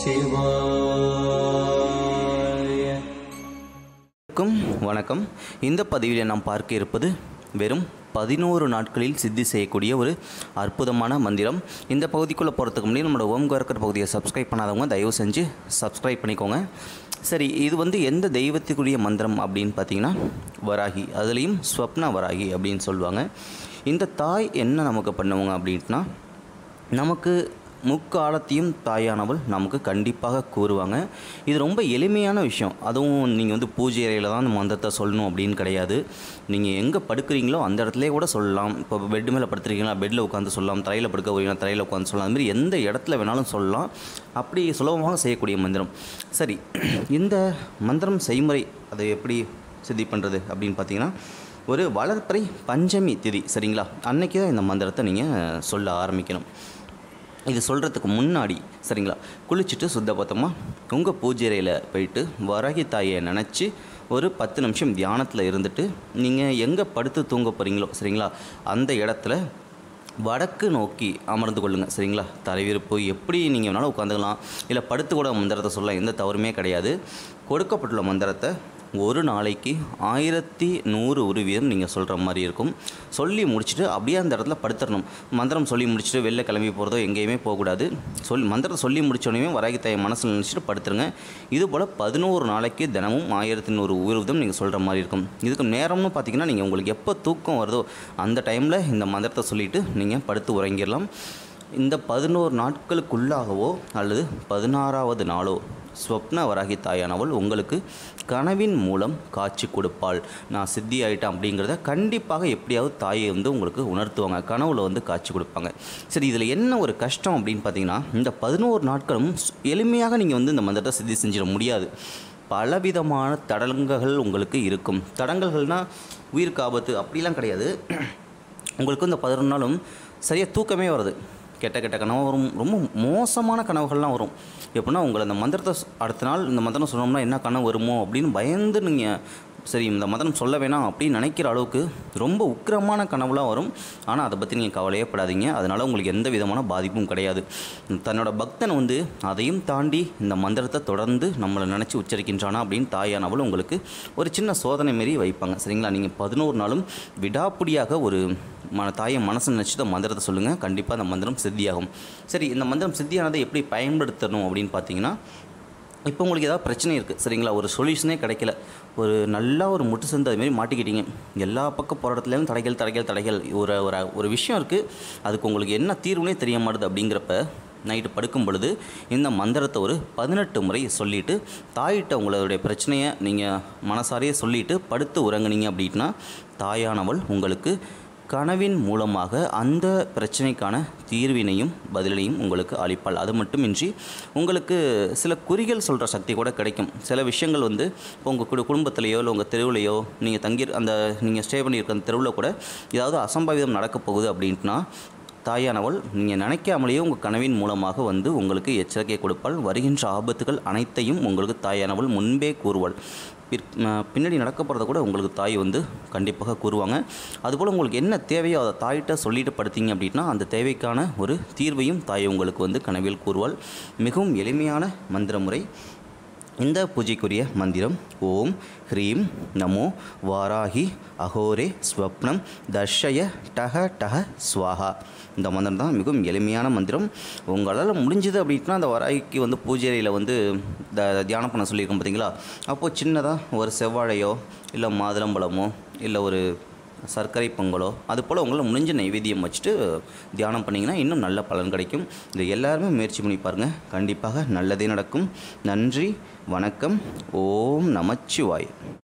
சிவாய வணக்கம் வணக்கம் இந்த பதிவில் நாம் பார்க்க இருப்பது வெறும் பதினோரு நாட்களில் சித்தி செய்யக்கூடிய ஒரு அற்புதமான மந்திரம் இந்த பகுதிக்குள்ளே போகிறதுக்கு முன்னாடி நம்மளோட ஓம்கார்க்கர் பகுதியை சப்ஸ்கிரைப் பண்ணாதவங்க தயவு செஞ்சு சப்ஸ்கிரைப் பண்ணிக்கோங்க சரி இது வந்து எந்த தெய்வத்துக்குரிய மந்திரம் அப்படின்னு பார்த்தீங்கன்னா வராகி அதுலேயும் ஸ்வப்ன வராகி அப்படின்னு சொல்லுவாங்க இந்த தாய் என்ன நமக்கு பண்ணுவாங்க அப்படின்ட்டுனா நமக்கு முக்காலத்தையும் தாயானவள் நமக்கு கண்டிப்பாக கூறுவாங்க இது ரொம்ப எளிமையான விஷயம் அதுவும் நீங்கள் வந்து பூஜை அறையில் தான் அந்த மந்திரத்தை சொல்லணும் அப்படின்னு கிடையாது நீங்கள் எங்கே படுக்கிறீங்களோ அந்த இடத்துலே கூட சொல்லலாம் இப்போ பெட் மேலே படுத்துருக்கீங்களா பெட்டில் உட்காந்து சொல்லலாம் தரையில் படுக்க போறீங்களா தரையில் உட்காந்து சொல்லலாம் அந்த மாதிரி எந்த இடத்துல வேணாலும் சொல்லலாம் அப்படி சுலபமாக செய்யக்கூடிய மந்திரம் சரி இந்த மந்திரம் செய்முறை அதை எப்படி சித்தி பண்ணுறது அப்படின்னு பார்த்தீங்கன்னா ஒரு வளர்ப்பறை பஞ்சமி திதி சரிங்களா அன்னைக்கு தான் இந்த மந்திரத்தை நீங்கள் சொல்ல ஆரம்பிக்கணும் இது சொல்கிறதுக்கு முன்னாடி சரிங்களா குளிச்சுட்டு சுத்தபத்தமாக உங்கள் பூஜை அறையில் போயிட்டு வராகி தாயை நினச்சி ஒரு பத்து நிமிஷம் தியானத்தில் இருந்துட்டு நீங்கள் எங்கே படுத்து தூங்க போகிறீங்களோ சரிங்களா அந்த இடத்துல வடக்கு நோக்கி அமர்ந்து கொள்ளுங்கள் சரிங்களா தலைவிருப்பு எப்படி நீங்கள் வேணாலும் உட்காந்துக்கலாம் இல்லை படுத்து கூட மந்திரத்தை சொல்லலாம் எந்த தவறுமே கிடையாது கொடுக்கப்பட்டுள்ள மந்திரத்தை ஒரு நாளைக்கு ஆயிரத்தி நூறு ஒரு வீதம் நீங்கள் சொல்கிற மாதிரி இருக்கும் சொல்லி முடிச்சுட்டு அப்படியே அந்த இடத்துல படுத்துடணும் மந்திரம் சொல்லி முடிச்சுட்டு வெளில கிளம்பி போகிறதோ எங்கேயுமே போகக்கூடாது சொல் மந்திரத்தை சொல்லி முடிச்சோடனே வராகி தாயை மனசில் நினச்சிட்டு படுத்துருங்க இது போல் பதினோரு நாளைக்கு தினமும் ஆயிரத்தி நூறு ஒரு வீதம் நீங்கள் சொல்கிற மாதிரி இருக்கும் இதுக்கு நேரம்னு பார்த்தீங்கன்னா நீங்கள் உங்களுக்கு எப்போ தூக்கம் வருதோ அந்த டைமில் இந்த மந்திரத்தை சொல்லிவிட்டு நீங்கள் படுத்து உறங்கிடலாம் இந்த பதினோரு நாட்களுக்குள்ளாகவோ அல்லது பதினாறாவது நாளோ ஸ்வப்ன வராகி தாயானவள் உங்களுக்கு கனவின் மூலம் காட்சி கொடுப்பாள் நான் சித்தி ஆயிட்டேன் அப்படிங்கிறத கண்டிப்பாக எப்படியாவது தாயை வந்து உங்களுக்கு உணர்த்துவாங்க கனவுல வந்து காட்சி கொடுப்பாங்க சரி இதில் என்ன ஒரு கஷ்டம் அப்படின்னு பார்த்தீங்கன்னா இந்த பதினோரு நாட்களும் சு- எளிமையாக நீங்கள் வந்து இந்த மந்திரத்தை சித்தி செஞ்சிட முடியாது பலவிதமான தடங்கல்கள் உங்களுக்கு இருக்கும் தடங்கல்கள்னால் உயிருக்கு ஆபத்து அப்படிலாம் கிடையாது உங்களுக்கு இந்த பதினொரு நாளும் சரியாக தூக்கமே வருது கெட்ட கெட்ட கனவு வரும் ரொம்ப மோசமான கனவுகள்லாம் வரும் எப்படின்னா உங்களை இந்த மந்திரத்தை ஸ்- அடுத்த நாள் இந்த மந்திரம் சொன்னோம்னா என்ன கனவு வருமோ அப்படின்னு பயந்து நீங்கள் சரி இந்த மந்திரம் சொல்ல வேணாம் அப்படின்னு நினைக்கிற அளவுக்கு ரொம்ப உக்கிரமான கனவுலாம் வரும் ஆனால் அதை பற்றி நீங்கள் கவலையே படாதீங்க அதனால் உங்களுக்கு எந்த விதமான பாதிப்பும் கிடையாது தன்னோட பக்தன் வந்து அதையும் தாண்டி இந்த மந்திரத்தை தொடர்ந்து நம்மளை நினச்சி உச்சரிக்கின்றானா அப்படின்னு தாயானவள் உங்களுக்கு ஒரு சின்ன சோதனை மாரி வைப்பாங்க சரிங்களா நீங்கள் பதினோரு நாளும் விடாப்பிடியாக ஒரு மன தாயை மனசு நினச்சி இந்த மந்திரத்தை சொல்லுங்கள் கண்டிப்பாக அந்த மந்திரம் சித்தியாகும் சரி இந்த மந்திரம் சித்தியானதை எப்படி பயன்படுத்தணும் அப்படின்னு பார்த்தீங்கன்னா இப்போ உங்களுக்கு ஏதாவது பிரச்சனை இருக்குது சரிங்களா ஒரு சொல்யூஷனே கிடைக்கல ஒரு நல்லா ஒரு முட்டு சந்து அதுமாரி மாட்டிக்கிட்டீங்க எல்லா பக்கம் போகிற இடத்துலையும் தடைகள் தடைகள் தடைகள் ஒரு ஒரு ஒரு விஷயம் இருக்குது அதுக்கு உங்களுக்கு என்ன தீர்வுனே தெரிய மாட்டுது அப்படிங்கிறப்ப நைட்டு படுக்கும் பொழுது இந்த மந்திரத்தை ஒரு பதினெட்டு முறை சொல்லிவிட்டு தாயிட்ட உங்களுடைய பிரச்சனையை நீங்கள் மனசாரையே சொல்லிவிட்டு படுத்து உறங்குனீங்க அப்படின்னா தாயானவள் உங்களுக்கு கனவின் மூலமாக அந்த பிரச்சனைக்கான தீர்வினையும் பதிலையும் உங்களுக்கு அளிப்பாள் அது மட்டுமின்றி உங்களுக்கு சில குறிகள் சொல்கிற சக்தி கூட கிடைக்கும் சில விஷயங்கள் வந்து இப்போ உங்கள் குடு குடும்பத்திலேயோ இல்லை உங்கள் தெருவுலையோ நீங்கள் தங்கி அந்த நீங்கள் ஸ்டே பண்ணியிருக்க அந்த தெருவில் கூட ஏதாவது அசம்பாவிதம் நடக்கப் போகுது அப்படின்ட்டுனா தாயானவள் நீங்கள் நினைக்காமலேயே உங்கள் கனவின் மூலமாக வந்து உங்களுக்கு எச்சரிக்கை கொடுப்பாள் வருகின்ற ஆபத்துகள் அனைத்தையும் உங்களுக்கு தாயானவள் முன்பே கூறுவாள் பிற் ம- பின்னாடி நடக்க போகிறத கூட உங்களுக்கு தாய் வந்து கண்டிப்பாக கூறுவாங்க அதுபோல் உங்களுக்கு என்ன தேவையோ அதை தாயிட்ட சொல்லிட்டு படுத்தீங்க அப்படின்னா அந்த தேவைக்கான ஒரு தீர்வையும் தாய் உங்களுக்கு வந்து கனவில் கூறுவாள் மிகவும் எளிமையான மந்திர முறை இந்த பூஜைக்குரிய மந்திரம் ஓம் ஹ்ரீம் நமோ வாராகி அகோரே ஸ்வப்னம் தர்ஷய டக டக ஸ்வாஹா இந்த மந்திரம் தான் மிகவும் எளிமையான மந்திரம் உங்களால் முடிஞ்சது அப்படின்னா அந்த வராகிக்கு வந்து பூஜை அறையில் வந்து த தியானம் பண்ண சொல்லியிருக்கோம் பார்த்தீங்களா அப்போது சின்னதாக ஒரு செவ்வாழையோ இல்லை மாதுளம்பழமோ இல்லை ஒரு சர்க்கரை பொங்கலோ அது போல் உங்களால் முடிஞ்ச நைவேத்தியம் வச்சுட்டு தியானம் பண்ணிங்கன்னா இன்னும் நல்ல பலன் கிடைக்கும் இதை எல்லாருமே முயற்சி பண்ணி பாருங்கள் கண்டிப்பாக நல்லதே நடக்கும் நன்றி வணக்கம் ஓம் நமச்சிவாய்